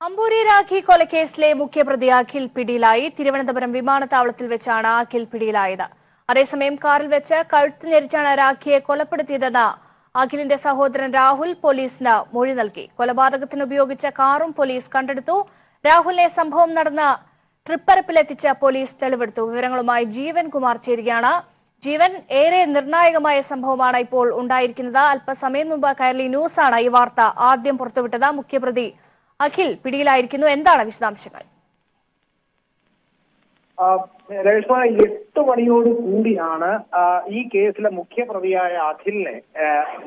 അമ്പൂരി രാഖി കൊലക്കേസിലെ മുഖ്യപ്രതി അഖിൽ പിടിയിലായി തിരുവനന്തപുരം വിമാനത്താവളത്തിൽ വെച്ചാണ് അഖിൽ പിടിയിലായത് അതേസമയം കാറിൽ വെച്ച് കഴുത്ത് ഞെരിച്ചാണ് രാഖിയെ കൊലപ്പെടുത്തിയതെന്ന് അഖിലിന്റെ സഹോദരൻ രാഹുൽ പോലീസിന് മൊഴി നൽകി കൊലപാതകത്തിന് ഉപയോഗിച്ച കാറും പോലീസ് കണ്ടെടുത്തു രാഹുലിനെ സംഭവം നടന്ന തൃപ്പരപ്പിലെത്തിച്ച പോലീസ് തെളിവെടുത്തു വിവരങ്ങളുമായി ജീവൻ കുമാർ ചേരുകയാണ് ജീവൻ ഏറെ നിർണായകമായ സംഭവമാണ് ഇപ്പോൾ ഉണ്ടായിരിക്കുന്നത് അല്പസമയം മുമ്പ് കൈരളി ന്യൂസാണ് ഈ വാർത്ത ആദ്യം പുറത്തുവിട്ടത് മുഖ്യപ്രതി അഖിൽ പിടിയിലായിരിക്കുന്നു എന്താണ് വിശദാംശങ്ങൾ ആ, രേഷ്മ എട്ട് മണിയോട് കൂടിയാണ് ആ, ഈ കേസിലെ മുഖ്യപ്രതിയായ അഖിലിനെ ആ,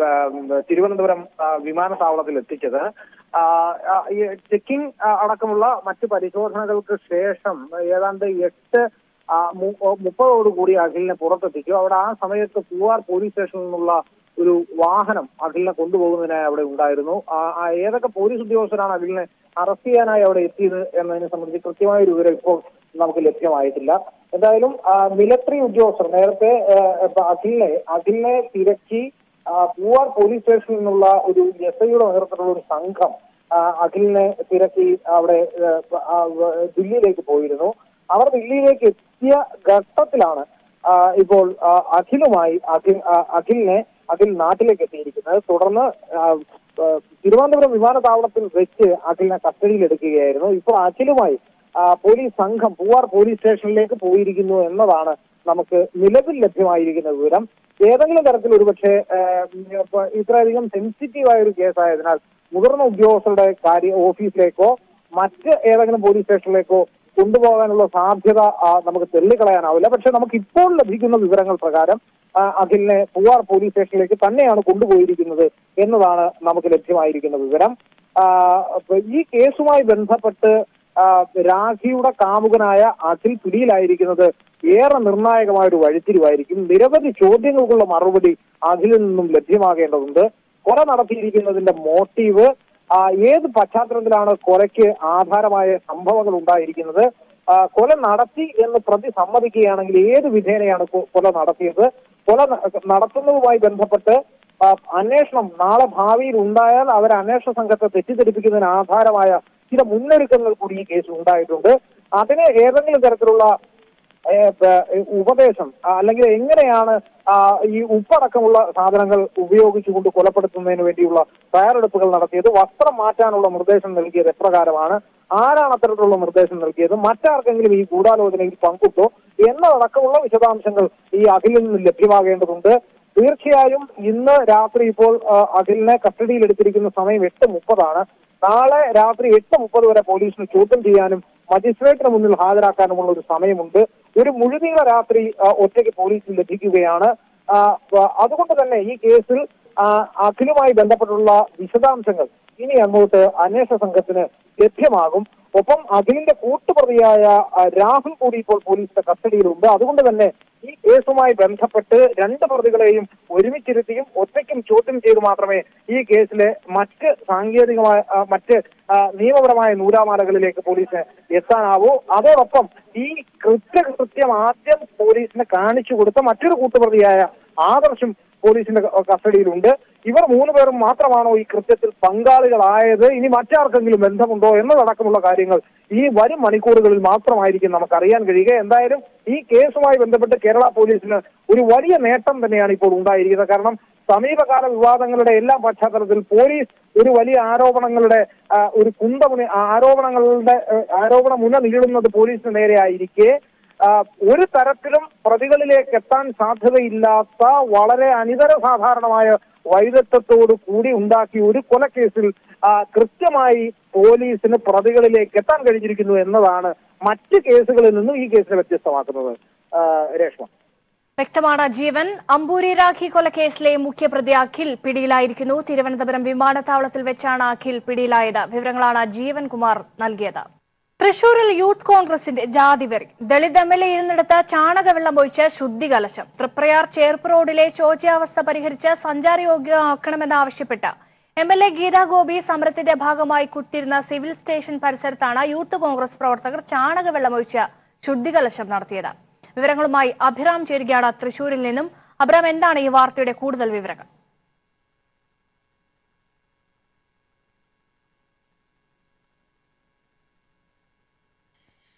ആ, തിരുവനന്തപുരം ആ, വിമാനത്താവളത്തിൽ എത്തിച്ചത് ആ, ആ, ഈ ചെക്കിംഗ് ആ, അടക്കമുള്ള മറ്റ് പരിശോധനകൾക്ക് ശേഷം ഏതാണ്ട് എട്ട് ആ, മു- ഓ, മുപ്പതോട് കൂടി അഖിലിനെ പുറത്തെത്തിച്ചു അവിടെ ആ സമയത്ത് പൂവാർ പോലീസ് സ്റ്റേഷനിൽ നിന്നുള്ള ഒരു വാഹനം അഖിലിനെ കൊണ്ടുപോകുന്നതിനായി അവിടെ ഉണ്ടായിരുന്നു ആ, ആ, ഏതൊക്കെ പോലീസ് ഉദ്യോഗസ്ഥരാണ് അഖിലിനെ അറസ്റ്റ് ചെയ്യാനായി അവിടെ എത്തിയത് എന്നതിനെ സംബന്ധിച്ച് കൃത്യമായ ഒരു വിവരം ഇപ്പോൾ നമുക്ക് ലഭ്യമായിട്ടില്ല എന്തായാലും മിലിറ്ററി ഉദ്യോഗസ്ഥർ നേരത്തെ ആ, ഇപ്പൊ അഖിലിനെ അഖിലിനെ തിരക്കി ആ, പൂവാർ പോലീസ് സ്റ്റേഷനിൽ നിന്നുള്ള ഒരു എസ് ഐയുടെ നേതൃത്വത്തിലുള്ള ഒരു സംഘം ആ, അഖിലിനെ തിരക്കി അവിടെ ആ, ആ, ദില്ലിയിലേക്ക് പോയിരുന്നു അവർ ദില്ലിയിലേക്ക് എത്തിയ ഘട്ടത്തിലാണ് ആ, ഇപ്പോൾ ആ, അഖിലുമായി അഖിൽ ആ, അഖിലിനെ അഖിൽ നാട്ടിലേക്ക് എത്തിയിരിക്കുന്നത് തുടർന്ന് ആ, ആ, തിരുവനന്തപുരം വിമാനത്താവളത്തിൽ വെച്ച് അഖിലിനെ കസ്റ്റഡിയിൽ എടുക്കുകയായിരുന്നു ഇപ്പോൾ അഖിലുമായി ആ, പോലീസ് സംഘം പൂവാർ പോലീസ് സ്റ്റേഷനിലേക്ക് പോയിരിക്കുന്നു എന്നതാണ് നമുക്ക് നിലവിൽ ലഭ്യമായിരിക്കുന്ന വിവരം ഏതെങ്കിലും തരത്തിൽ ഒരുപക്ഷെ ആ, ഇപ്പൊ ഇത്രയധികം സെൻസിറ്റീവ് ആയ ഒരു കേസായതിനാൽ മുതിർന്ന ഉദ്യോഗസ്ഥരുടെ കാര്യ ഓഫീസിലേക്കോ മറ്റ് ഏതെങ്കിലും പോലീസ് സ്റ്റേഷനിലേക്കോ കൊണ്ടുപോകാനുള്ള സാധ്യത ആ, നമുക്ക് തെള്ളിക്കളയാനാവില്ല പക്ഷെ നമുക്ക് ഇപ്പോൾ ലഭിക്കുന്ന വിവരങ്ങൾ പ്രകാരം ആ, അഖിലിനെ പൂവാർ പോലീസ് സ്റ്റേഷനിലേക്ക് തന്നെയാണ് കൊണ്ടുപോയിരിക്കുന്നത് എന്നതാണ് നമുക്ക് ലഭ്യമായിരിക്കുന്ന വിവരം ആ, അപ്പൊ ഈ കേസുമായി ബന്ധപ്പെട്ട് ആ, രാഖിയുടെ കാമുകനായ അഖിൽ പിടിയിലായിരിക്കുന്നത് ഏറെ നിർണായകമായ ഒരു വഴിത്തിരിവായിരിക്കും നിരവധി ചോദ്യങ്ങൾക്കുള്ള മറുപടി അഖിലിൽ നിന്നും ലഭ്യമാകേണ്ടതുണ്ട് കൊല നടത്തിയിരിക്കുന്നതിന്റെ മോട്ടീവ് ആ, ഏത് പശ്ചാത്തലത്തിലാണ് കൊലയ്ക്ക് ആധാരമായ സംഭവങ്ങൾ ഉണ്ടായിരിക്കുന്നത് ആ, കൊല നടത്തി എന്ന് പ്രതി സമ്മതിക്കുകയാണെങ്കിൽ ഏത് വിധേനയാണ് കൊ- കൊല നടത്തിയത് കൊല ന- നടത്തുന്നതുമായി ബന്ധപ്പെട്ട് ആ, അന്വേഷണം നാളെ ഭാവിയിൽ ഉണ്ടായാൽ അവർ അന്വേഷണ സംഘത്തെ തെറ്റിദ്ധരിപ്പിക്കുന്നതിന് ആധാരമായ ചില മുന്നൊരുക്കങ്ങൾ കൂടി ഈ കേസിൽ ഉണ്ടായിട്ടുണ്ട് അതിന് ഏതെങ്കിലും തരത്തിലുള്ള ഏ, പ- ഏ, ഉപദേശം ആ, അല്ലെങ്കിൽ എങ്ങനെയാണ് ആ, ഈ ഉപ്പടക്കമുള്ള സാധനങ്ങൾ ഉപയോഗിച്ചുകൊണ്ട് കൊലപ്പെടുത്തുന്നതിന് വേണ്ടിയുള്ള തയ്യാറെടുപ്പുകൾ നടത്തിയത് വസ്ത്രം മാറ്റാനുള്ള നിർദ്ദേശം നൽകിയത് എപ്രകാരമാണ് ആരാണ് അത്തരത്തിലുള്ള നിർദ്ദേശം നൽകിയത് മറ്റാർക്കെങ്കിലും ഈ ഗൂഢാലോചനയിൽ പങ്കുണ്ടോ എന്നതടക്കമുള്ള വിശദാംശങ്ങൾ ഈ അഖിലിൽ നിന്ന് ലഭ്യമാകേണ്ടതുണ്ട് തീർച്ചയായും ഇന്ന് രാത്രി ഇപ്പോൾ ആ, അഖിലിനെ കസ്റ്റഡിയിൽ എടുത്തിരിക്കുന്ന സമയം എട്ട് മുപ്പതാണ് നാളെ രാത്രി എട്ട് മുപ്പത് വരെ പോലീസിന് ചോദ്യം ചെയ്യാനും മജിസ്ട്രേറ്റിന് മുന്നിൽ ഹാജരാക്കാനുമുള്ള ഒരു സമയമുണ്ട് ഒരു മുഴുനീള രാത്രി ആ, ഒറ്റയ്ക്ക് പോലീസിന് ലഭിക്കുകയാണ് ആ, വ- അതുകൊണ്ട് തന്നെ ഈ കേസിൽ ആ, അഖിലുമായി ബന്ധപ്പെട്ടുള്ള വിശദാംശങ്ങൾ ഇനി അങ്ങോട്ട് അന്വേഷണ സംഘത്തിന് ലഭ്യമാകും ഒപ്പം അഖിലിന്റെ കൂട്ടുപ്രതിയായ ആ, രാഹുൽ കൂടി ഇപ്പോൾ പോലീസിന്റെ കസ്റ്റഡിയിലുണ്ട് അതുകൊണ്ട് തന്നെ ഈ കേസുമായി ബന്ധപ്പെട്ട് രണ്ട് പ്രതികളെയും ഒരുമിച്ചിരുത്തിയും ഒറ്റയ്ക്കും ചോദ്യം ചെയ്ത് മാത്രമേ ഈ കേസിലെ മറ്റ് സാങ്കേതികമായ ആ, മറ്റ് ആ, നിയമപരമായ നൂലാമാലകളിലേക്ക് പോലീസിന് എത്താനാവൂ അതോടൊപ്പം ഈ കൃത്യകൃത്യം ആദ്യം പോലീസിന് കാണിച്ചു കൊടുത്ത മറ്റൊരു കൂട്ടുപ്രതിയായ ആദർശും പോലീസിന്റെ ക- കസ്റ്റഡിയിലുണ്ട് ഇവർ മൂന്ന് പേരും മാത്രമാണോ ഈ കൃത്യത്തിൽ പങ്കാളികളായത് ഇനി മറ്റാർക്കെങ്കിലും ബന്ധമുണ്ടോ എന്നതടക്കമുള്ള കാര്യങ്ങൾ ഈ വരും മണിക്കൂറുകളിൽ മാത്രമായിരിക്കും നമുക്ക് അറിയാൻ കഴിയുക എന്തായാലും ഈ കേസുമായി ബന്ധപ്പെട്ട് കേരള പോലീസിന് ഒരു വലിയ നേട്ടം തന്നെയാണ് ഇപ്പോൾ ഉണ്ടായിരിക്കുന്നത് കാരണം സമീപകാല വിവാദങ്ങളുടെ എല്ലാ പശ്ചാത്തലത്തിൽ പോലീസ് ഒരു വലിയ ആരോപണങ്ങളുടെ ആ, ഒരു കുന്തമുന ആരോപണങ്ങളുടെ ആ, ആരോപണ മുന നീളുന്നത് പോലീസിന് നേരെ ആയിരിക്കെ ആ, ഒരു തരത്തിലും പ്രതികളിലേക്ക് എത്താൻ സാധ്യതയില്ലാത്ത വളരെ അനിതര സാധാരണമായ വൈദഗ്ധ്യത്തോടു കൂടി ഉണ്ടാക്കിയ ഒരു കൊലക്കേസിൽ ആ, കൃത്യമായി പോലീസിന് പ്രതികളിലേക്ക് എത്താൻ കഴിഞ്ഞിരിക്കുന്നു എന്നതാണ് മറ്റ് കേസുകളിൽ നിന്നും ഈ കേസിനെ വ്യത്യസ്തമാക്കുന്നത് ആ, രേഷ്മ വ്യക്തമാണ് ജീവൻ അമ്പൂരി രാഖി കൊലക്കേസിലെ മുഖ്യപ്രതി അഖിൽ പിടിയിലായിരിക്കുന്നു തിരുവനന്തപുരം വിമാനത്താവളത്തിൽ വെച്ചാണ് അഖിൽ പിടിയിലായത് വിവരങ്ങളാണ് ജീവൻ കുമാർ നൽകിയത് തൃശൂരിൽ യൂത്ത് കോൺഗ്രസിന്റെ ജാതിവെറി ദളിത് എം എൽ എ ഇരുന്നിടത്ത് ചാണകവെള്ളം ഒഴിച്ച് ശുദ്ധികലശം തൃപ്രയാർ ചേർപ്പ് റോഡിലെ ശോച്യാവസ്ഥ പരിഹരിച്ച് സഞ്ചാരയോഗ്യമാക്കണമെന്നാവശ്യപ്പെട്ട് M L A Geetha Gopi സമരത്തിന്റെ ഭാഗമായി കുത്തിരുന്ന സിവിൽ സ്റ്റേഷൻ പരിസരത്താണ് യൂത്ത് കോൺഗ്രസ് പ്രവർത്തകർ ചാണകവെള്ളം ഒഴിച്ച് ശുദ്ധികലശം നടത്തിയത് വിവരങ്ങളുമായി അഭിറാം ചേരുകയാണ് തൃശൂരിൽ നിന്നും അഭിറാം എന്താണ് ഈ വാർത്തയുടെ കൂടുതൽ വിവരങ്ങൾ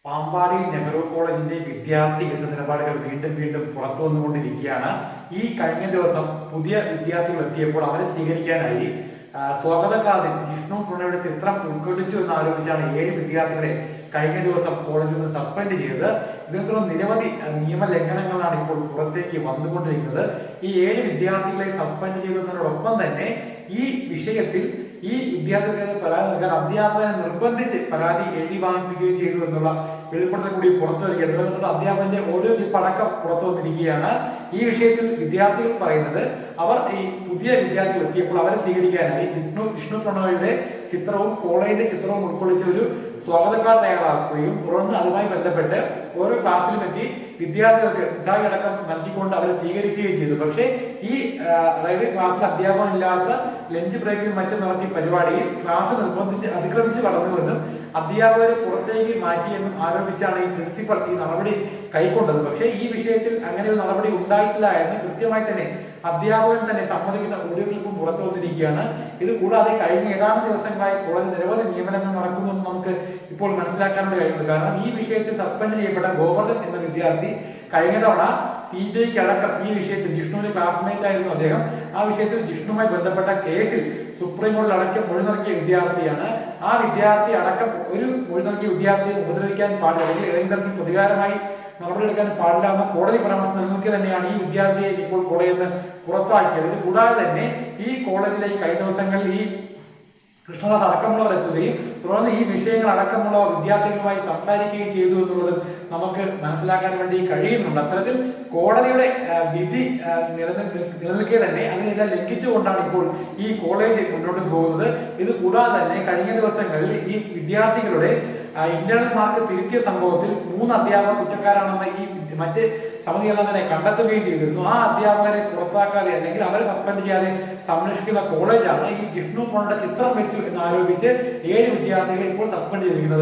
പാമ്പാടി നെഹ്റു കോളേജിന്റെ വിദ്യാർത്ഥി വിരുദ്ധ നിലപാടുകൾ വീണ്ടും വീണ്ടും പുറത്തു വന്നുകൊണ്ടിരിക്കുകയാണ് ഈ കഴിഞ്ഞ ദിവസം പുതിയ വിദ്യാർത്ഥികൾ എത്തിയപ്പോൾ അവരെ സ്വീകരിക്കാനായി ആ, സ്വാഗത കാർഡിൽ ജിഷ്ണു പ്രണയുടെ ചിത്രം ഉൾക്കൊള്ളിച്ചു എന്ന് ആരോപിച്ചാണ് ഏഴ് വിദ്യാർത്ഥികളെ കഴിഞ്ഞ ദിവസം കോളേജിൽ നിന്ന് സസ്പെൻഡ് ചെയ്തത് ഇതിനെ തുടർന്ന് നിരവധി ആ, നിയമലംഘനങ്ങളാണ് ഇപ്പോൾ പുറത്തേക്ക് വന്നുകൊണ്ടിരിക്കുന്നത് ഈ ഏഴ് വിദ്യാർത്ഥികളെ സസ്പെൻഡ് ചെയ്തതിനോടൊപ്പം തന്നെ ഈ വിഷയത്തിൽ ഈ വിദ്യാർത്ഥികൾക്ക് പരാതി നൽകാൻ അധ്യാപകനെ നിർബന്ധിച്ച് പരാതി എഴുതി വാങ്ങിപ്പിക്കുകയും ചെയ്തു എന്നുള്ള വെളിപ്പെടുത്തൽ കൂടി പുറത്തു വരികയാണ് തുടർന്ന് അധ്യാപകന്റെ ഓരോ പടക്കം പുറത്തു വന്നിരിക്കുകയാണ് ഈ വിഷയത്തിൽ വിദ്യാർത്ഥികൾ പറയുന്നത് അവർ ഈ പുതിയ വിദ്യാർത്ഥികൾ എത്തിയപ്പോൾ അവരെ സ്വീകരിക്കാനായി ജിഷ്ണു വിഷ്ണു പ്രണോയുടെ ചിത്രവും കോളേജിന്റെ ചിത്രവും ഉൾക്കൊള്ളിച്ച ഒരു സ്വാഗത കാർഡ് തയ്യാറാക്കുകയും തുടർന്ന് അതുമായി ബന്ധപ്പെട്ട് ഓരോ ക്ലാസ്സിലും എത്തി വിദ്യാർത്ഥികൾക്ക് മിഠായി അടക്കം നൽകിക്കൊണ്ട് അവരെ സ്വീകരിക്കുകയും ചെയ്തു പക്ഷേ ഈ ആ, അതായത് ക്ലാസ്സിൽ അധ്യാപനം ഇല്ലാത്ത ലഞ്ച് ബ്രേക്കിൽ മറ്റും നടത്തിയ പരിപാടിയിൽ ക്ലാസ് നിർബന്ധിച്ച് അതിക്രമിച്ച് കടന്നുവെന്നും അധ്യാപകരെ പുറത്തേക്ക് മാറ്റിയെന്നും ആരോപിച്ചാണ് ഈ പ്രിൻസിപ്പൽ ഈ നടപടി കൈക്കൊണ്ടത് പക്ഷേ ഈ വിഷയത്തിൽ അങ്ങനെ ഒരു നടപടി ഉണ്ടായിട്ടില്ല എന്ന് കൃത്യമായി തന്നെ അധ്യാപകൻ തന്നെ സമ്മതിക്കുന്ന ഒടുവിൽക്കും പുറത്തു വന്നിരിക്കുകയാണ് ഇത് കൂടാതെ കഴിഞ്ഞ ഏതാനും ദിവസങ്ങളായി കോളേജിൽ നിരവധി നിയമനങ്ങൾ നടക്കുന്നു എന്ന് നമുക്ക് ഇപ്പോൾ മനസ്സിലാക്കാൻ വേണ്ടി കഴിയുന്നത് കാരണം ഈ വിഷയത്തിൽ സസ്പെൻഡ് ചെയ്യപ്പെട്ട ഗോവർദ്ധൻ എന്ന വിദ്യാർത്ഥി കഴിഞ്ഞ തവണ സി ബി ഐക്ക് അടക്കം ഈ വിഷയത്തിൽ ജിഷ്ണുവിന്റെ ക്ലാസ്മേറ്റ് ആയിരുന്നു അദ്ദേഹം ആ വിഷയത്തിൽ ജിഷ്ണുവുമായി ബന്ധപ്പെട്ട കേസിൽ സുപ്രീം കോടതിയിൽ അടക്കം മൊഴി നൽകിയ വിദ്യാർത്ഥിയാണ് ആ വിദ്യാർത്ഥി അടക്കം ഒരു മൊഴി നൽകിയ വിദ്യാർത്ഥിയെ ഉപദ്രവിക്കാൻ പാടില്ല അല്ലെങ്കിൽ ഏതെങ്കിലും തരത്തിൽ പ്രതികാരമായി നടപടിയെടുക്കാൻ പാടില്ല എന്ന കോടതി പരാമർശം നിലനിൽക്കെ തന്നെയാണ് ഈ വിദ്യാർത്ഥിയെ ഇപ്പോൾ കോടതിയിൽ നിന്ന് പുറത്താക്കിയത് ഇത് കൂടാതെ തന്നെ ഈ കോളേജിലെ കഴിഞ്ഞ ദിവസങ്ങളിൽ ഈ കൃഷ്ണദാസ് അടക്കമുള്ളവർ എത്തുകയും തുടർന്ന് ഈ വിഷയങ്ങൾ അടക്കമുള്ള വിദ്യാർത്ഥികളുമായി സംസാരിക്കുകയും ചെയ്തു എന്നുള്ളത് നമുക്ക് മനസ്സിലാക്കാൻ വേണ്ടി കഴിയുന്നുണ്ട് അത്തരത്തിൽ കോടതിയുടെ ആ, വിധി ആ, നിലനിൽ നിലനിൽക്കെ തന്നെ അതിനെല്ലാം ലംഘിച്ചുകൊണ്ടാണ് ഇപ്പോൾ ഈ കോളേജ് മുന്നോട്ട് പോകുന്നത് ഇത് കൂടാതെ തന്നെ കഴിഞ്ഞ ദിവസങ്ങളിൽ ഈ വിദ്യാർത്ഥികളുടെ ഇന്റേണൽ മാർക്ക് തിരുത്തിയ സംഭവത്തിൽ മൂന്ന് അധ്യാപകർ കുറ്റക്കാരാണെന്ന് ഈ മറ്റ് സമിതിയെല്ലാം തന്നെ കണ്ടെത്തുകയും ചെയ്തിരുന്നു ആ അധ്യാപകരെ പുറത്താക്കാതെ അല്ലെങ്കിൽ അവരെ സസ്പെൻഡ് ചെയ്യാതെ സംരക്ഷിക്കുന്ന കോളേജാണ് ഈ ജിഷ്ണു പോണ്ട ചിത്രം വെച്ചു എന്ന് ആരോപിച്ച് ഏഴ് വിദ്യാർത്ഥികളെ ഇപ്പോൾ സസ്പെൻഡ് ചെയ്തിരിക്കുന്നത്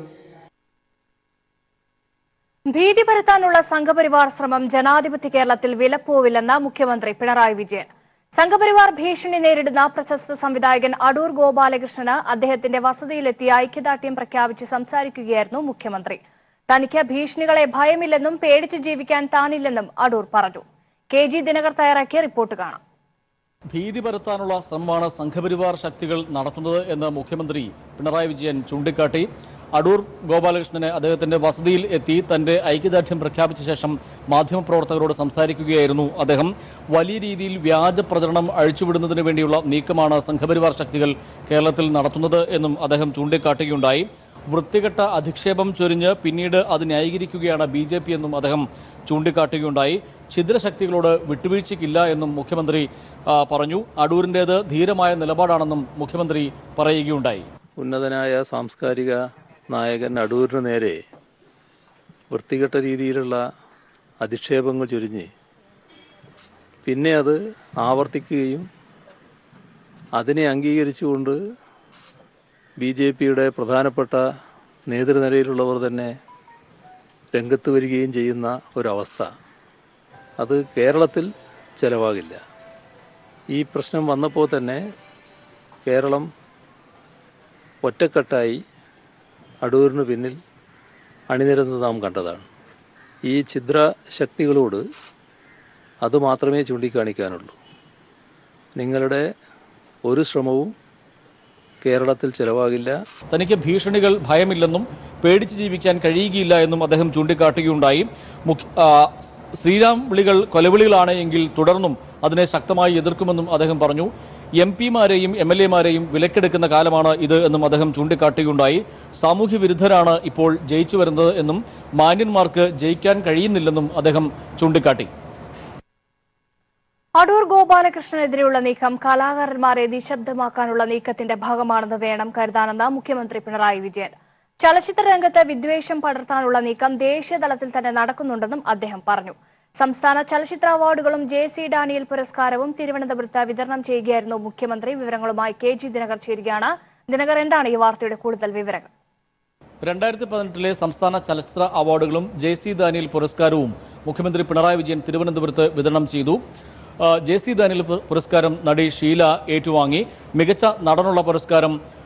ഭീതി പരത്താനുള്ള സംഘപരിവാർ ശ്രമം ജനാധിപത്യ കേരളത്തിൽ വിലപ്പോവില്ലെന്ന് മുഖ്യമന്ത്രി പിണറായി വിജയൻ സംഘപരിവാർ ഭീഷണി നേരിടുന്ന പ്രശസ്ത സംവിധായകൻ അടൂർ ഗോപാലകൃഷ്ണന് അദ്ദേഹത്തിന്റെ വസതിയിലെത്തി ഐക്യദാർഢ്യം പ്രഖ്യാപിച്ച് സംസാരിക്കുകയായിരുന്നു മുഖ്യമന്ത്രി തനിക്ക് ഭീഷണികളെ ഭയമില്ലെന്നും പേടിച്ച് ജീവിക്കാൻ താനില്ലെന്നും അടൂർ പറഞ്ഞു കെ ജി ദിനകർ തയ്യാറാക്കിയ റിപ്പോർട്ട് കാണാം ഭീതി പരത്താനുള്ള ശ്രമമാണ് സംഘപരിവാർ ശക്തികൾ നടത്തുന്നത് എന്ന് മുഖ്യമന്ത്രി പിണറായി വിജയൻ ചൂണ്ടിക്കാട്ടി അടൂർ ഗോപാലകൃഷ്ണനെ അദ്ദേഹത്തിന്റെ വസതിയിൽ എത്തി തന്റെ ഐക്യദാർഢ്യം പ്രഖ്യാപിച്ച ശേഷം മാധ്യമപ്രവർത്തകരോട് സംസാരിക്കുകയായിരുന്നു അദ്ദേഹം വലിയ രീതിയിൽ വ്യാജ പ്രചരണം അഴിച്ചുവിടുന്നതിന് വേണ്ടിയുള്ള നീക്കമാണ് സംഘപരിവാർ ശക്തികൾ കേരളത്തിൽ നടത്തുന്നത് എന്നും അദ്ദേഹം ചൂണ്ടിക്കാട്ടുകയുണ്ടായി വൃത്തികെട്ട അധിക്ഷേപം ചൊരിഞ്ഞ് പിന്നീട് അത് ന്യായീകരിക്കുകയാണ് ബി ജെ പി എന്നും അദ്ദേഹം ചൂണ്ടിക്കാട്ടുകയുണ്ടായി ഛിദ്രശക്തികളോട് വിട്ടുവീഴ്ചയ്ക്കില്ല എന്നും മുഖ്യമന്ത്രി ആ, പറഞ്ഞു അടൂരിൻ്റേത് ധീരമായ നിലപാടാണെന്നും മുഖ്യമന്ത്രി പറയുകയുണ്ടായി ഉന്നതനായ സാംസ്കാരിക നായകൻ അടൂരിന് നേരെ വൃത്തികെട്ട രീതിയിലുള്ള അധിക്ഷേപങ്ങൾ ചൊരിഞ്ഞ് പിന്നെ അത് ആവർത്തിക്കുകയും അതിനെ അംഗീകരിച്ചുകൊണ്ട് ബി ജെ പിയുടെ പ്രധാനപ്പെട്ട നേതൃനിരയിലുള്ളവർ തന്നെ രംഗത്ത് വരികയും ചെയ്യുന്ന ഒരവസ്ഥ അത് കേരളത്തിൽ ചിലവാകില്ല ഈ പ്രശ്നം വന്നപ്പോൾ തന്നെ കേരളം ഒറ്റക്കെട്ടായി അടൂരിന് പിന്നിൽ അണിനിരന്നത് നാം കണ്ടതാണ് ഈ ഛിദ്ര ശക്തികളോട് അതുമാത്രമേ ചൂണ്ടിക്കാണിക്കാനുള്ളൂ നിങ്ങളുടെ ഒരു ശ്രമവും കേരളത്തിൽ ചിലവാകില്ല തനിക്ക് ഭീഷണികൾ ഭയമില്ലെന്നും പേടിച്ച് ജീവിക്കാൻ കഴിയുകയില്ല എന്നും അദ്ദേഹം ചൂണ്ടിക്കാട്ടുകയുണ്ടായി മുഖ്യ ആ, ശ്രീരാം വിളികൾ കൊലവിളികളാണ് എങ്കിൽ തുടർന്നും അതിനെ ശക്തമായി എതിർക്കുമെന്നും അദ്ദേഹം പറഞ്ഞു എം പിമാരെയും എം എൽ എമാരെയും വിലക്കെടുക്കുന്ന കാലമാണ് ഇത് എന്നും അദ്ദേഹം ചൂണ്ടിക്കാട്ടുകയുണ്ടായി സാമൂഹ്യ വിരുദ്ധരാണ് ഇപ്പോൾ ജയിച്ചു വരുന്നത് എന്നും മാന്യന്മാർക്ക് ജയിക്കാൻ കഴിയുന്നില്ലെന്നും അദ്ദേഹം ചൂണ്ടിക്കാട്ടി അടൂർ ഗോപാലകൃഷ്ണനെതിരെയുള്ള നീക്കം കലാകാരന്മാരെ നിശബ്ദമാക്കാനുള്ള നീക്കത്തിന്റെ ഭാഗമാണെന്ന് വേണം കരുതാനെന്ന് മുഖ്യമന്ത്രി പിണറായി വിജയൻ ചലച്ചിത്ര രംഗത്ത് വിദ്വേഷം പടർത്താനുള്ള നീക്കം ദേശീയ തലത്തിൽ തന്നെ നടക്കുന്നുണ്ടെന്നും അദ്ദേഹം പറഞ്ഞു സംസ്ഥാന ചലച്ചിത്ര അവാർഡുകളും ജെ സി ഡാനിയൽ പുരസ്കാരവും തിരുവനന്തപുരത്ത് വിതരണം ചെയ്യുകയായിരുന്നു മുഖ്യമന്ത്രി വിവരങ്ങളുമായി കെ ജി ദിനകർ ചേരുകയാണ് ദിനകർ എന്താണ് ഈ വാർത്തയുടെ കൂടുതൽ വിവരങ്ങൾ രണ്ടായിരത്തി പതിനെട്ടിലെ സംസ്ഥാന ചലച്ചിത്ര അവാർഡുകളും ജെ സി ദാനിയൽ പുരസ്കാരവും മുഖ്യമന്ത്രി പിണറായി വിജയൻ തിരുവനന്തപുരത്ത് വിതരണം ചെയ്തു ആ, ജെ സി ദാനിയൽ പു- പുരസ്കാരം നടി ഷീല ഏറ്റുവാങ്ങി മികച്ച നടനുള്ള പുരസ്കാരം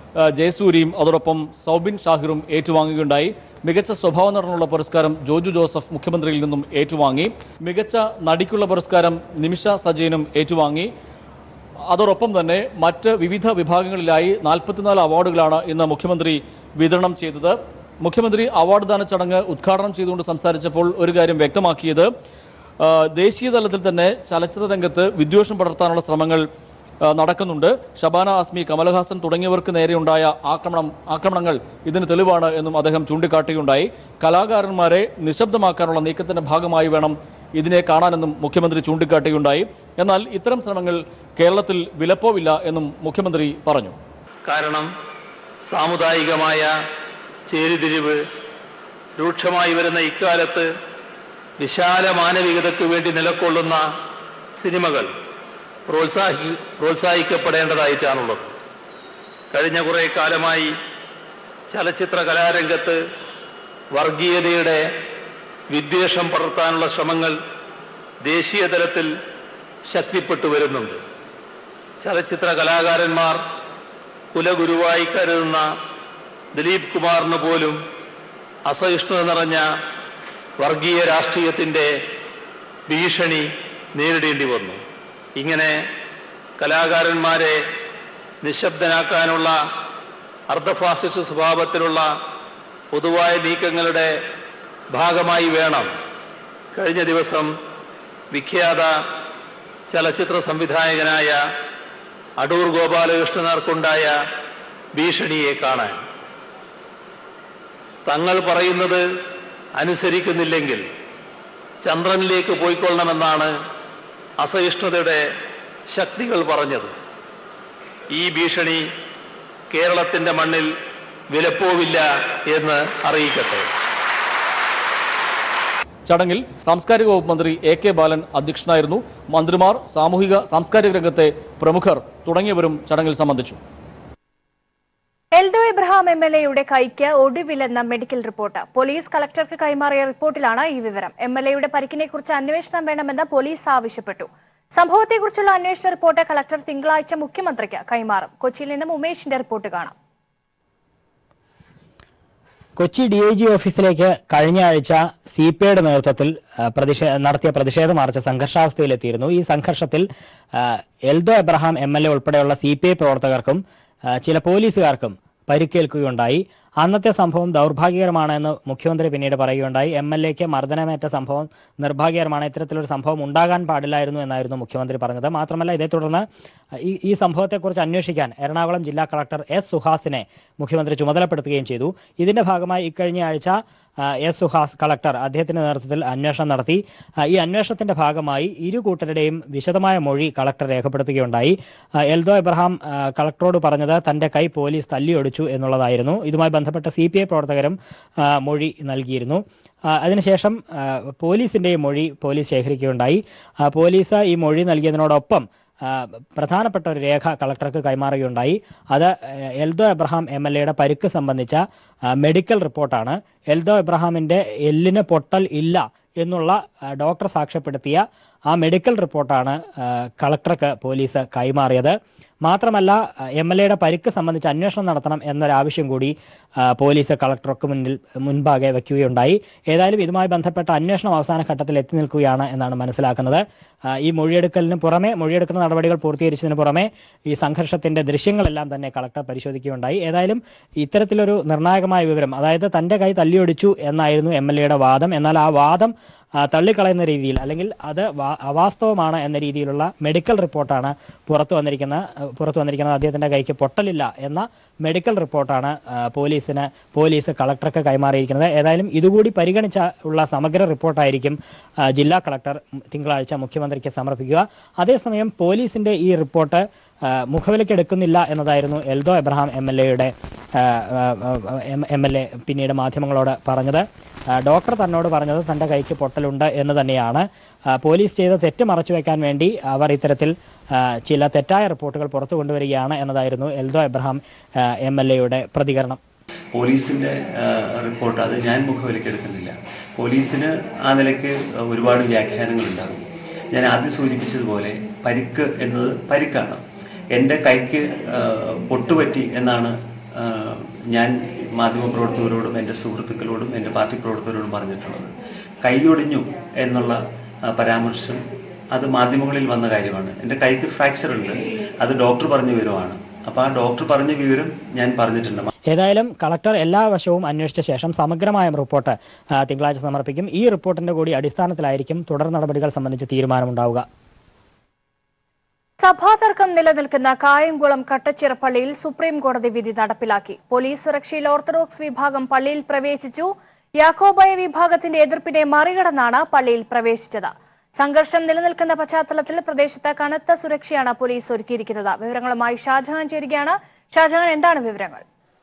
ആ, ജയസൂരിയും അതോടൊപ്പം സൗബിൻ ഷാഹിറും ഏറ്റുവാങ്ങുകയുണ്ടായി മികച്ച സ്വഭാവ നടനുള്ള പുരസ്കാരം ജോജു ജോസഫ് മുഖ്യമന്ത്രിയിൽ നിന്നും ഏറ്റുവാങ്ങി മികച്ച നടിക്കുള്ള പുരസ്കാരം നിമിഷ സജയനും ഏറ്റുവാങ്ങി അതോടൊപ്പം തന്നെ മറ്റ് വിവിധ വിഭാഗങ്ങളിലായി നാൽപ്പത്തിനാല് അവാർഡുകളാണ് ഇന്ന് മുഖ്യമന്ത്രി വിതരണം ചെയ്തത് മുഖ്യമന്ത്രി അവാർഡ് ദാന ചടങ്ങ് ഉദ്ഘാടനം ചെയ്തുകൊണ്ട് സംസാരിച്ചപ്പോൾ ഒരു കാര്യം വ്യക്തമാക്കിയത് ആ, ദേശീയ തലത്തിൽ തന്നെ ചലച്ചിത്ര രംഗത്ത് വിദ്വേഷം പടർത്താനുള്ള ശ്രമങ്ങൾ ആ, നടക്കുന്നുണ്ട് ഷബാന ആസ്മി കമലഹാസൻ തുടങ്ങിയവർക്ക് നേരെയുണ്ടായ ആക്രമണം ആക്രമണങ്ങൾ ഇതിന് തെളിവാണ് എന്നും അദ്ദേഹം ചൂണ്ടിക്കാട്ടുകയുണ്ടായി കലാകാരന്മാരെ നിശബ്ദമാക്കാനുള്ള നീക്കത്തിന്റെ ഭാഗമായി വേണം ഇതിനെ കാണാനെന്നും മുഖ്യമന്ത്രി ചൂണ്ടിക്കാട്ടുകയുണ്ടായി എന്നാൽ ഇത്തരം ശ്രമങ്ങൾ കേരളത്തിൽ വിലപ്പോവില്ല എന്നും മുഖ്യമന്ത്രി പറഞ്ഞു കാരണം സാമുദായികമായ ചേരിതിരിവ് രൂക്ഷമായി വരുന്ന ഇക്കാലത്ത് വിശാല മാനവികതയ്ക്ക് വേണ്ടി നിലകൊള്ളുന്ന സിനിമകൾ പ്രോത്സാഹി പ്രോത്സാഹിക്കപ്പെടേണ്ടതായിട്ടാണുള്ളത് കഴിഞ്ഞ കുറേ കാലമായി ചലച്ചിത്ര കലാരംഗത്ത് വർഗീയതയുടെ വിദ്വേഷം പടർത്താനുള്ള ശ്രമങ്ങൾ ദേശീയ തലത്തിൽ ശക്തിപ്പെട്ടു വരുന്നുണ്ട് ചലച്ചിത്ര കലാകാരന്മാർ കുലഗുരുവായി കരുതുന്ന ദിലീപ് കുമാറിന് പോലും അസഹിഷ്ണുത നിറഞ്ഞ വർഗീയ രാഷ്ട്രീയത്തിൻ്റെ ഭീഷണി നേരിടേണ്ടി വന്നു ഇങ്ങനെ കലാകാരന്മാരെ നിശബ്ദനാക്കാനുള്ള അർദ്ധഫാസിസ്റ്റ് സ്വഭാവത്തിലുള്ള പൊതുവായ നീക്കങ്ങളുടെ ഭാഗമായി വേണം കഴിഞ്ഞ ദിവസം വിഖ്യാത ചലച്ചിത്ര സംവിധായകനായ അടൂർ ഗോപാലകൃഷ്ണനാർക്കുണ്ടായ ഭീഷണിയെ കാണാൻ തങ്ങൾ പറയുന്നത് അനുസരിക്കുന്നില്ലെങ്കിൽ ചന്ദ്രനിലേക്ക് പോയിക്കൊള്ളണമെന്നാണ് അസഹിഷ്ണുതയുടെ ശക്തികൾ പറഞ്ഞത് ഈ ഭീഷണി കേരളത്തിൻ്റെ മണ്ണിൽ വിലപ്പോവില്ല എന്ന് അറിയിക്കട്ടെ ചടങ്ങിൽ സാംസ്കാരിക വകുപ്പ് മന്ത്രി എ കെ ബാലൻ അധ്യക്ഷനായിരുന്നു മന്ത്രിമാർ സാമൂഹിക സാംസ്കാരിക രംഗത്തെ പ്രമുഖർ തുടങ്ങിയവരും ചടങ്ങിൽ സംബന്ധിച്ചു എൽദോ ഇബ്രഹാം എം എൽ എയുടെ കൈക്ക് ഒടുവിലെന്ന മെഡിക്കൽ റിപ്പോർട്ട് പോലീസ് കളക്ടർക്ക് കൈമാറിയ റിപ്പോർട്ടിലാണ് ഈ വിവരം എം എൽ എയുടെ പരിക്കിനെ കുറിച്ച് അന്വേഷണം വേണമെന്ന് പോലീസ് ആവശ്യപ്പെട്ടു സംഭവത്തെക്കുറിച്ചുള്ള അന്വേഷണ റിപ്പോർട്ട് കളക്ടർ തിങ്കളാഴ്ച മുഖ്യമന്ത്രിക്ക് കൈമാറും കൊച്ചിയിൽ നിന്നും ഉമേഷിന്റെ റിപ്പോർട്ട് കാണാം കൊച്ചി ഡി ഐ ജി ഓഫീസിലേക്ക് കഴിഞ്ഞ ആഴ്ച സി പി ഐയുടെ നേതൃത്വത്തിൽ ആ, പ്രതിഷേ- നടത്തിയ പ്രതിഷേധ മാർച്ച് സംഘർഷാവസ്ഥയിലെത്തിയിരുന്നു ഈ സംഘർഷത്തിൽ ആ, Eldho Abraham M L A ഉൾപ്പെടെയുള്ള സി പി ഐ പ്രവർത്തകർക്കും ആ, ചില പോലീസുകാർക്കും പരിക്കേൽക്കുകയുണ്ടായി അന്നത്തെ സംഭവം ദൗർഭാഗ്യകരമാണ് എന്ന് മുഖ്യമന്ത്രി പിന്നീട് പറയുകയുണ്ടായി എം എൽ എക്ക് മർദ്ദനമേറ്റ സംഭവം നിർഭാഗ്യകരമാണ് ഇത്തരത്തിലൊരു സംഭവം ഉണ്ടാകാൻ പാടില്ലായിരുന്നു എന്നായിരുന്നു മുഖ്യമന്ത്രി പറഞ്ഞത് മാത്രമല്ല ഇതേ തുടർന്ന് ഈ ഈ സംഭവത്തെക്കുറിച്ച് അന്വേഷിക്കാൻ എറണാകുളം ജില്ലാ കളക്ടർ എസ് സുഹാസിനെ മുഖ്യമന്ത്രി ചുമതലപ്പെടുത്തുകയും ചെയ്തു ഇതിന്റെ ഭാഗമായി ഇക്കഴിഞ്ഞ ആഴ്ച ആ, എസ് സുഹാസ് കളക്ടർ അദ്ദേഹത്തിന്റെ നേതൃത്വത്തിൽ അന്വേഷണം നടത്തി ആ, ഈ അന്വേഷണത്തിന്റെ ഭാഗമായി ഇരു കൂട്ടരുടെയും വിശദമായ മൊഴി കളക്ടർ രേഖപ്പെടുത്തുകയുണ്ടായി ആ, എൽദോ എബ്രഹാം ആ, കളക്ടറോട് പറഞ്ഞത് തന്റെ കൈ പോലീസ് തല്ലിയൊടിച്ചു എന്നുള്ളതായിരുന്നു ഇതുമായി ബന്ധപ്പെട്ട സി പി ഐ പ്രവർത്തകരും ആ, മൊഴി നൽകിയിരുന്നു ആ, അതിനുശേഷം ആ, പോലീസിന്റെയും മൊഴി പോലീസ് ശേഖരിക്കുകയുണ്ടായി ആ, പോലീസ് ഈ മൊഴി നൽകിയതിനോടൊപ്പം ആ, പ്രധാനപ്പെട്ട ഒരു രേഖ കളക്ടർക്ക് കൈമാറുകയുണ്ടായി അത് ഏഹ്, എൽദോ എബ്രഹാം എം എൽ എയുടെ പരിക്ക് സംബന്ധിച്ച ആ, മെഡിക്കൽ റിപ്പോർട്ടാണ് എൽദോ എബ്രഹാമിന്റെ എല്ലിന് പൊട്ടൽ ഇല്ല എന്നുള്ള ആ, ഡോക്ടർ സാക്ഷ്യപ്പെടുത്തിയ ആ മെഡിക്കൽ റിപ്പോർട്ടാണ് ആ, കളക്ടർക്ക് പോലീസ് കൈമാറിയത് മാത്രമല്ല എം എൽ എയുടെ പരിക്ക് സംബന്ധിച്ച് അന്വേഷണം നടത്തണം എന്നൊരാവശ്യം കൂടി ആ, പോലീസ് കളക്ടർക്ക് മുന്നിൽ മുൻപാകെ വയ്ക്കുകയുണ്ടായി ഏതായാലും ഇതുമായി ബന്ധപ്പെട്ട അന്വേഷണം അവസാന ഘട്ടത്തിൽ എത്തി നിൽക്കുകയാണ് എന്നാണ് മനസ്സിലാക്കുന്നത് ആ, ഈ മൊഴിയെടുക്കലിന് പുറമെ മൊഴിയെടുക്കുന്ന നടപടികൾ പൂർത്തീകരിച്ചതിന് പുറമെ ഈ സംഘർഷത്തിന്റെ ദൃശ്യങ്ങളെല്ലാം തന്നെ കളക്ടർ പരിശോധിക്കുകയുണ്ടായി ഏതായാലും ഇത്തരത്തിലൊരു നിർണായകമായ വിവരം അതായത് തന്റെ കൈ തല്ലിയൊടിച്ചു എന്നായിരുന്നു എം എൽ എയുടെ വാദം എന്നാൽ ആ വാദം ആ, തള്ളിക്കളയുന്ന രീതിയിൽ അല്ലെങ്കിൽ അത് വാ- അവാസ്തവമാണ് എന്ന രീതിയിലുള്ള മെഡിക്കൽ റിപ്പോർട്ടാണ് പുറത്തു വന്നിരിക്കുന്ന പുറത്തു വന്നിരിക്കുന്നത് അദ്ദേഹത്തിന്റെ കൈക്ക് പൊട്ടലില്ല എന്ന മെഡിക്കൽ റിപ്പോർട്ടാണ് ആ, പോലീസിന് പോലീസ് കളക്ടർക്ക് കൈമാറിയിരിക്കുന്നത് ഏതായാലും ഇതുകൂടി പരിഗണിച്ച ഉള്ള സമഗ്ര റിപ്പോർട്ടായിരിക്കും ആ, ജില്ലാ കളക്ടർ തിങ്കളാഴ്ച മുഖ്യമന്ത്രിക്ക് സമർപ്പിക്കുക അതേസമയം പോലീസിന്റെ ഈ റിപ്പോർട്ട് ആ, മുഖവിലക്കെടുക്കുന്നില്ല എന്നതായിരുന്നു എൽദോ എബ്രഹാം എം എൽ എയുടെ എം എൽ എ പിന്നീട് മാധ്യമങ്ങളോട് പറഞ്ഞത് ആ, ഡോക്ടർ തന്നോട് പറഞ്ഞത് തൻ്റെ കൈക്ക് പൊട്ടലുണ്ട് എന്ന് തന്നെയാണ് ആ, പോലീസ് ചെയ്ത തെറ്റ് മറച്ചു വെക്കാൻ വേണ്ടി അവർ ഇത്തരത്തിൽ ആ, ചില തെറ്റായ റിപ്പോർട്ടുകൾ പുറത്തു കൊണ്ടുവരികയാണ് എന്നതായിരുന്നു എൽദോ എബ്രഹാം എം എൽ എയുടെ പ്രതികരണം പോലീസിൻ്റെ റിപ്പോർട്ട് അത് ഞാൻ മുഖവിലക്കെടുക്കുന്നില്ല പോലീസിന് ആ നിലയ്ക്ക് ഒരുപാട് വ്യാഖ്യാനങ്ങളുണ്ടാകും ഞാൻ ആദ്യം സൂചിപ്പിച്ചതുപോലെ പരിക്ക് എന്നത് പരിക്കാണ് എൻ്റെ കൈക്ക് ആ, പൊട്ടുപറ്റി എന്നാണ് ആ, ഞാൻ മാധ്യമപ്രവർത്തകരോടും എൻ്റെ സുഹൃത്തുക്കളോടും എൻ്റെ പാർട്ടി പ്രവർത്തകരോടും പറഞ്ഞിട്ടുള്ളത് കൈയൊടിഞ്ഞു എന്നുള്ള ആ, പരാമർശം അത് മാധ്യമങ്ങളിൽ വന്ന കാര്യമാണ് എൻ്റെ കൈക്ക് ഫ്രാക്ചർ ഉണ്ട് അത് ഡോക്ടർ പറഞ്ഞ വിവരമാണ് അപ്പോൾ ആ ഡോക്ടർ പറഞ്ഞ വിവരം ഞാൻ പറഞ്ഞിട്ടുണ്ട് ഏതായാലും കളക്ടർ എല്ലാ വശവും അന്വേഷിച്ച ശേഷം സമഗ്രമായ റിപ്പോർട്ട് ആ, തിങ്കളാഴ്ച സമർപ്പിക്കും ഈ റിപ്പോർട്ടിന്റെ കൂടി അടിസ്ഥാനത്തിലായിരിക്കും തുടർ നടപടികൾ സംബന്ധിച്ച് തീരുമാനമുണ്ടാവുക സഭാതർക്കം നിലനിൽക്കുന്ന കായംകുളം കട്ടച്ചിറ പള്ളിയിൽ സുപ്രീം കോടതി വിധി നടപ്പിലാക്കി പോലീസ് സുരക്ഷയിൽ ഓർത്തഡോക്സ് വിഭാഗം പള്ളിയിൽ പ്രവേശിച്ചു യാക്കോബായ വിഭാഗത്തിന്റെ എതിർപ്പിനെ മറികടന്നാണ് പള്ളിയിൽ പ്രവേശിച്ചത് സംഘർഷം നിലനിൽക്കുന്ന പശ്ചാത്തലത്തിൽ പ്രദേശത്ത് കനത്ത സുരക്ഷയാണ് പോലീസ് ഒരുക്കിയിരിക്കുന്നത് വിവരങ്ങളുമായി ഷാജഹാൻ ചേരുകയാണ് ഷാജഹാൻ എന്താണ് വിവരങ്ങൾ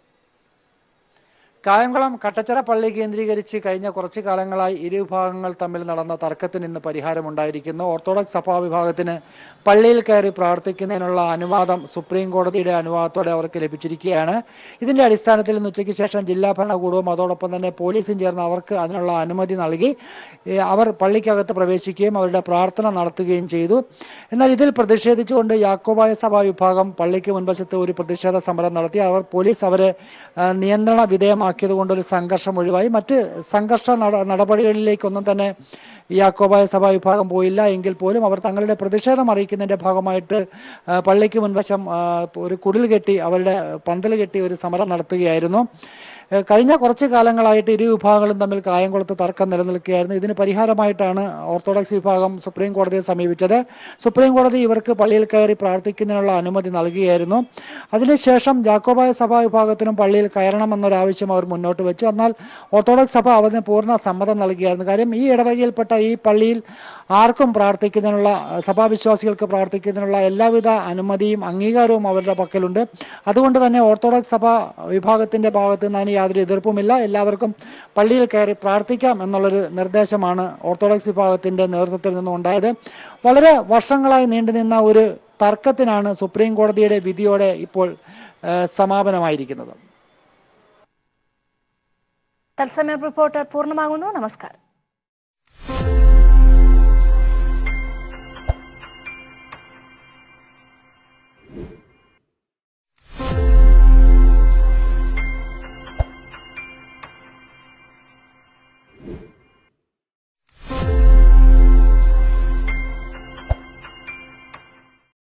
കായംകുളം കട്ടച്ചിറ പള്ളി കേന്ദ്രീകരിച്ച് കഴിഞ്ഞ കുറച്ചു കാലങ്ങളായി ഇരു വിഭാഗങ്ങൾ തമ്മിൽ നടന്ന തർക്കത്തിന് ഇന്ന് പരിഹാരമുണ്ടായിരിക്കുന്നു ഓർത്തഡോക്സ് സഭാ വിഭാഗത്തിന് പള്ളിയിൽ കയറി പ്രാർത്ഥിക്കുന്നതിനുള്ള അനുവാദം സുപ്രീം കോടതിയുടെ അനുവാദത്തോടെ അവർക്ക് ലഭിച്ചിരിക്കുകയാണ് ഇതിന്റെ അടിസ്ഥാനത്തിൽ ഇന്ന് ഉച്ചയ്ക്ക് ശേഷം ജില്ലാ ഭരണകൂടവും അതോടൊപ്പം തന്നെ പോലീസും ചേർന്ന് അവർക്ക് അതിനുള്ള അനുമതി നൽകി ഏ, അവർ പള്ളിക്കകത്ത് പ്രവേശിക്കുകയും അവരുടെ പ്രാർത്ഥന നടത്തുകയും ചെയ്തു എന്നാൽ ഇതിൽ പ്രതിഷേധിച്ചുകൊണ്ട് യാക്കോബായ സഭാ വിഭാഗം പള്ളിക്ക് മുൻവശത്ത് ഒരു പ്രതിഷേധ സമരം നടത്തി അവർ പോലീസ് അവരെ ആ, നിയന്ത്രണ വിധേയമാക്കിയത് കൊണ്ടൊരു സംഘർഷം ഒഴിവായി മറ്റ് സംഘർഷ നട നടപടികളിലേക്കൊന്നും തന്നെ യാക്കോബായ സഭാ വിഭാഗം പോയില്ല എങ്കിൽ പോലും അവർ തങ്ങളുടെ പ്രതിഷേധം അറിയിക്കുന്നതിൻ്റെ ഭാഗമായിട്ട് ആ, പള്ളിക്ക് മുൻവശം ആ, ഒരു കുടിൽ കെട്ടി അവരുടെ പന്തൽ കെട്ടി ഒരു സമരം നടത്തുകയായിരുന്നു ഏഹ് കഴിഞ്ഞ കുറച്ച് കാലങ്ങളായിട്ട് ഇരു വിഭാഗങ്ങളും തമ്മിൽ കായംകുളത്ത് തർക്കം നിലനിൽക്കുകയായിരുന്നു ഇതിന് പരിഹാരമായിട്ടാണ് ഓർത്തഡോക്സ് വിഭാഗം സുപ്രീം കോടതിയെ സമീപിച്ചത് സുപ്രീം കോടതി ഇവർക്ക് പള്ളിയിൽ കയറി പ്രാർത്ഥിക്കുന്നതിനുള്ള അനുമതി നൽകുകയായിരുന്നു അതിനുശേഷം ജാക്കോബായ സഭാ വിഭാഗത്തിനും പള്ളിയിൽ കയറണമെന്നൊരാവശ്യം അവർ മുന്നോട്ട് വെച്ചു എന്നാൽ ഓർത്തഡോക്സ് സഭ അതിന് പൂർണ്ണ സമ്മതം നൽകുകയായിരുന്നു കാര്യം ഈ ഇടവകയിൽപ്പെട്ട ഈ പള്ളിയിൽ ആർക്കും പ്രാർത്ഥിക്കുന്നതിനുള്ള അഹ് സഭാവിശ്വാസികൾക്ക് പ്രാർത്ഥിക്കുന്നതിനുള്ള എല്ലാവിധ അനുമതിയും അംഗീകാരവും അവരുടെ പക്കലുണ്ട് അതുകൊണ്ട് തന്നെ ഓർത്തഡോക്സ് സഭ വിഭാഗത്തിന്റെ ഭാഗത്ത് നിന്ന് അതിന് യാതൊരു എതിർപ്പുമില്ല എല്ലാവർക്കും പള്ളിയിൽ കയറി പ്രാർത്ഥിക്കാം എന്നുള്ളൊരു നിർദ്ദേശമാണ് ഓർത്തഡോക്സ് വിഭാഗത്തിന്റെ നേതൃത്വത്തിൽ നിന്നും ഉണ്ടായത് വളരെ വർഷങ്ങളായി നീണ്ടുനിന്ന ഒരു തർക്കത്തിനാണ് സുപ്രീം കോടതിയുടെ വിധിയോടെ ഇപ്പോൾ ഏഹ്, സമാപനമായിരിക്കുന്നത് തത്സമയം റിപ്പോർട്ടർ പൂർണ്ണമാകുന്നു നമസ്കാരം